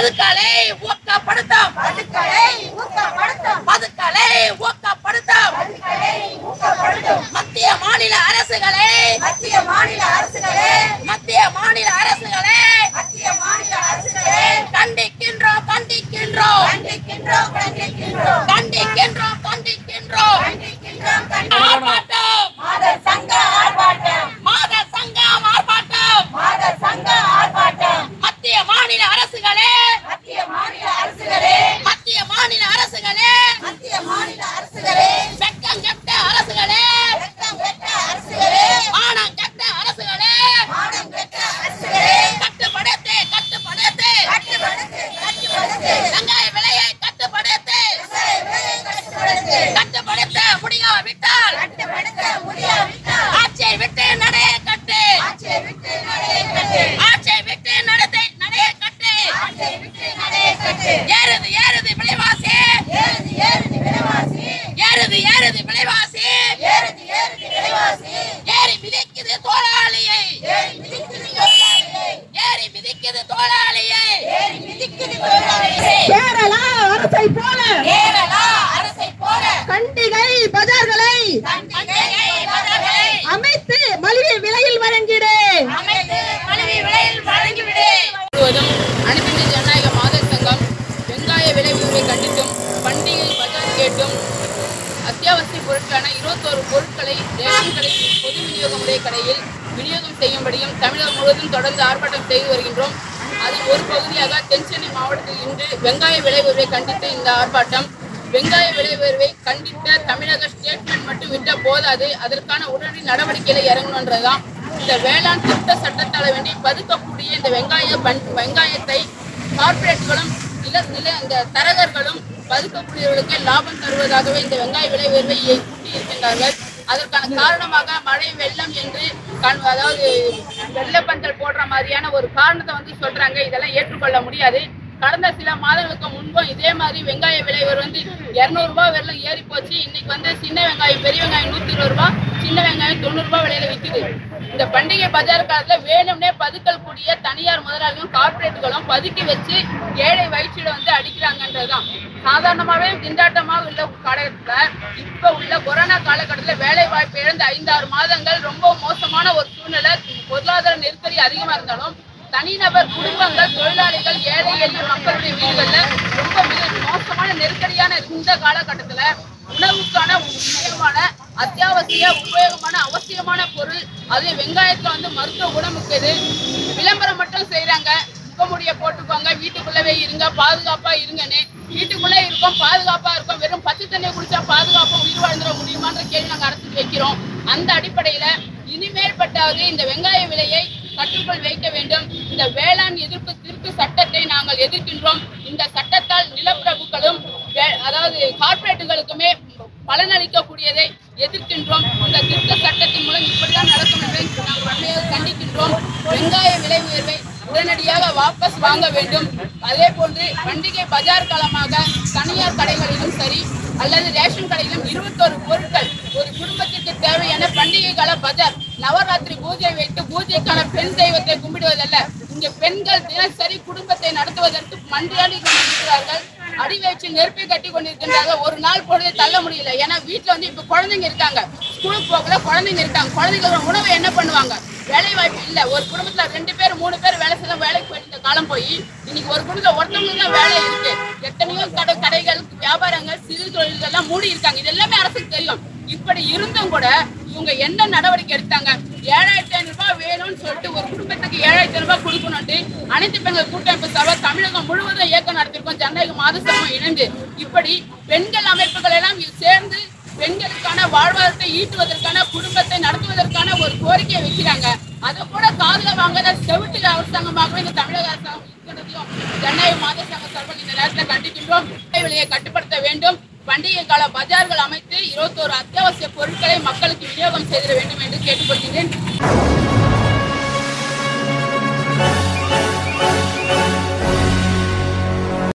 மதுக்களை ஊக்கப்படுத்தும் மதுக்களை ஊக்கப்படுத்தும் மதுக்களை ஊக்கப்படுத்தும் மதுக்களை ஊக்கப்படுத்தும் மத்திய மாநில அரசுகளே மத்திய மாநில அரசுகளே மத்திய மாநில அரசுகளே மத்திய மாநில அரசுகளே கண்டிக்கின்றோம் கண்டிக்கின்றோம் கண்டிக்கின்றோம் கண்டிக்கின்றோம் கண்டிக்கின்றோம் கண்டிக்கின்றோம் கண்டிக்கின்றோம் கண்டிக்கின்றோம் ஆர்ப்பாட்டம் மாதர் சங்க ஆர்ப்பாட்டம் மாத சங்கம் ஆர்ப்பாட்டம் மாதர் சங்க ஆர்ப்பாட்டம் மத்திய மாநில அரசுகளே மத்திய மாநில அரசுகளே மத்திய மாநில அரசுகளே மத்திய மாநில அரசுகளே வெட்கம் கெட்ட அரசுகளே வெட்கம் பெற்ற அரசுகளே மானம் கெட்ட அரசுகளே மானம் பெற்ற அரசுகளே கட்டுப்படுத்து கட்டுப்படுத்து கட்டுப்படுத்து கட்டுப்படுத்து வெங்காய விலையை கட்டுப்படுத்து விவசாய விலையை கட்டுப்படுத்து கட்டுப்படுத்த முடியாவிட்டால் கட்டுப்படுத்த முடியாவிட்டால் ஆட்சியை விட்டு நடைய கட்டு ஆட்சியை விட்டு நடைய கட்டு ஆட்சியை விட்டு நடத்தை நடைய கட்டு ஆட்சியை விட்டு நடைய கட்டு ஏறுது ஏறுது விலைவாசி ஏறுது ஏறுது விலைவாசி ஏறுது ஏறுது விலைவாசி ஏறுது ஏறுது விலைவாசி ஏறி மிதிக்குது தோளாளியை ஏறி மிதிக்குது தொழிலாளியை ஏறி மிதிக்குது தோளாளியை ஏறி மிதிக்குது தொழிலாளியை கேரளா அரசை போல கேரளா அரசை போல கண்டிகை பஜார்களை கண்டிகை மதங்களை அமைத்து மலிவு விலையில் வழங்கிடு அமைத்து மனைவி விலையில் வழங்கிவிடு முழுவதும் அனைத்திந்திய ஜனநாயக மாதர் சங்கம் வெங்காய விலை உயர்வை கண்டித்தும் பண்டிகை பஜார் கேட்டும் அத்தியாவசிய பொருட்களான இருபத்தோரு பொருட்களை ரேஷன் கடை பொது விநியோக முறை கடையில் விநியோகம் செய்யும்படியும் தமிழகம் முழுவதும் தொடர்ந்து ஆர்ப்பாட்டம் செய்து வருகின்றோம் அதன் ஒரு பகுதியாக தென்சென்னை மாவட்டத்தில் இன்று வெங்காய விலை உயர்வை கண்டித்து இந்த ஆர்ப்பாட்டம் வெங்காய விலை உயர்வை கண்டித்த தமிழக ஸ்டேட்மெண்ட் மட்டும் விட்ட போதாது அதற்கான உடனடி நடவடிக்கையில இறங்கணுன்றதுதான் இந்த வேளாண் திருத்த சட்டத்தால வேண்டி பதுக்கக்கூடிய இந்த வெங்காய பண் வெங்காயத்தை கார்ப்பரேட்களும் நில நில இந்த தரகர்களும் பதுக்கக்கூடியவர்களுக்கு லாபம் தருவதாகவே இந்த வெங்காய விலை உயர்வை கூட்டி இருக்கின்றார்கள் அதற்கான காரணமாக மழை வெள்ளம் என்று கண் அதாவது வெள்ளப்பந்தல் போடுற மாதிரியான ஒரு காரணத்தை வந்து சொல்றாங்க இதெல்லாம் ஏற்றுக்கொள்ள முடியாது கடந்த சில மாதங்களுக்கு முன்பும் இதே மாதிரி வெங்காய விலை ஒரு வந்து இருநூறு ரூபாய் வெள்ளம் ஏறி போச்சு இன்னைக்கு வந்து சின்ன வெங்காயம் பெரிய வெங்காயம் நூத்தி இருபது ரூபாய் சின்ன வெங்காயம் தொண்ணூறு ரூபாய் விலையில விக்குது இந்த பண்டிகை பஜார் காலத்துல வேணும்னே பதுக்கல் கூடிய தனியார் முதலாளிகளும் கார்ப்பரேட்டுகளும் பதுக்கி வச்சு ஏழை வயிற்றில வந்து அடிக்கிறாங்கன்றதுதான் சாதாரணமாவே திண்டாட்டமாக உள்ள காலகட்டத்துல இப்ப உள்ள கொரோனா காலகட்டத்துல வேலை வாய்ப்பு இழந்த ஐந்தாறு மாதங்கள் ரொம்ப மோசமான ஒரு சூழ்நிலை பொருளாதார நெருக்கடி அதிகமா இருந்தாலும் தனிநபர் குடும்பங்கள் தொழிலாளிகள் ஏழை எளிய மக்களுடைய வீடுகள்ல ரொம்ப மிக மோசமான நெருக்கடியான இந்த காலகட்டத்துல உணவுக்கான முக்கியமான அத்தியாவசிய உபயோகமான அவசியமான பொருள் அது வெங்காயத்துல வந்து மருத்துவ குணம் இருக்குது விளம்பரம் மட்டும் செய்றாங்க முகமுடிய போட்டுக்கோங்க வீட்டுக்குள்ளவே இருங்க பாதுகாப்பா இருங்கன்னு வீட்டுக்குள்ளே இருக்கோம் பாதுகாப்பா இருக்கும் வெறும் பச்சை தண்ணியை குடிச்சா பாதுகாப்பா உயிர் வாழ்ந்துட முடியுமான்ற கேள்வி நாங்க அரசுக்கு வைக்கிறோம் அந்த அடிப்படையில இனிமேல் பட்டாவது இந்த வெங்காய விலையை கட்டுக்குள் வைக்க வேண்டும் இந்த வேளாண் எதிர்ப்பு திருத்த சட்டத்தை நாங்கள் எதிர்க்கின்றோம் இந்த சட்டத்தால் நிலப்பிரபுக்களும் வே- அதாவது கார்ப்பரேட்டுகளுக்குமே பலனளிக்கக்கூடியதை எதிர்க்கின்றோம் இந்த திருத்த சட்டத்தின் மூலம் இப்படிதான் நடக்கும் என்பதை நாங்கள் வன்மையாக கண்டிக்கின்றோம் வெங்காய விலை உயர்வை உடனடியாக வாபஸ் வாங்க வேண்டும் அதே போன்று பண்டிகை பஜார் காலமாக தனியார் கடைகளிலும் சரி அல்லது ரேஷன் கடையிலும் இருபத்தோரு பொருட்கள் ஒரு குடும்பத்திற்கு தேவையான பண்டிகை கால பஜார் நவராத்திரி பூஜை வைத்து பூஜைக்கான பெண் தெய்வத்தை கும்பிடுவதல்ல இங்க பெண்கள் தினசரி குடும்பத்தை நடத்துவதற்கு மன்றாடி கொண்டிருக்கிறார்கள் அடி வச்சு நெருப்பை கட்டி கொண்டிருக்கின்றார்கள் ஒரு நாள் பொழுது தள்ள முடியல ஏன்னா வீட்டுல வந்து இப்ப குழந்தைங்க இருக்காங்க ஸ்கூலுக்கு போகல குழந்தைங்க இருக்காங்க குழந்தைங்களோட உணவை என்ன பண்ணுவாங்க வேலை வாய்ப்பு இல்ல ஒரு குடும்பத்துல ரெண்டு பேர் மூணு பேர் வேலை செய்ய வேலைக்கு போயிட்டு இருந்த காலம் போய் இன்னைக்கு ஒரு குடும்பத்துல ஒருத்தவங்களுக்கு தான் வேலை இருக்கு எத்தனையோ கடை கடைகள் வியாபாரங்கள் சிறு தொழில்கள்லாம் மூடி இருக்காங்க இது எல்லாமே அரசுக்கு தெரியும் இப்படி இருந்தும் கூட இவங்க என்ன நடவடிக்கை எடுத்தாங்க ஏழாயிரத்தி ஐநூறு ரூபாய் வேணும்னு சொல்லிட்டு ஒரு குடும்பத்துக்கு ஏழாயிரத்தி ஐநூறு ரூபாய் கொடுக்கணும்ட்டு அனைத்து பெண்கள் கூட்டமைப்பு சபை தமிழகம் முழுவதும் இயக்கம் நடத்திருக்கோம் ஜனநாயக மாத சங்கம் இணைந்து இப்படி பெண்கள் அமைப்புகள் எல்லாம் சேர்ந்து பெண்களுக்கான வாழ்வாதாரத்தை ஈட்டுவதற்கான குடும்பத்தை நடத்துவதற்கான ஒரு கோரிக்கையை வைக்கிறாங்க அதை கூட காதுல வாங்காத செவிட்டு அரசாங்கமாகவே இந்த தமிழக அரசாங்கம் இருக்கிறதையும் ஜனநாயக மாத சங்க சார்பாக இந்த நேரத்தில் கண்டிக்கின்றோம் விலை விலையை கட்டுப்படுத்த வேண்டும் பண்டிகை கால பஜார்கள் அமைத்து இருபத்தோரு அத்தியாவசிய பொருட்களை மக்களுக்கு விநியோகம் செய்திட வேண்டும் என்று கேட்டுக்கொள்கிறேன்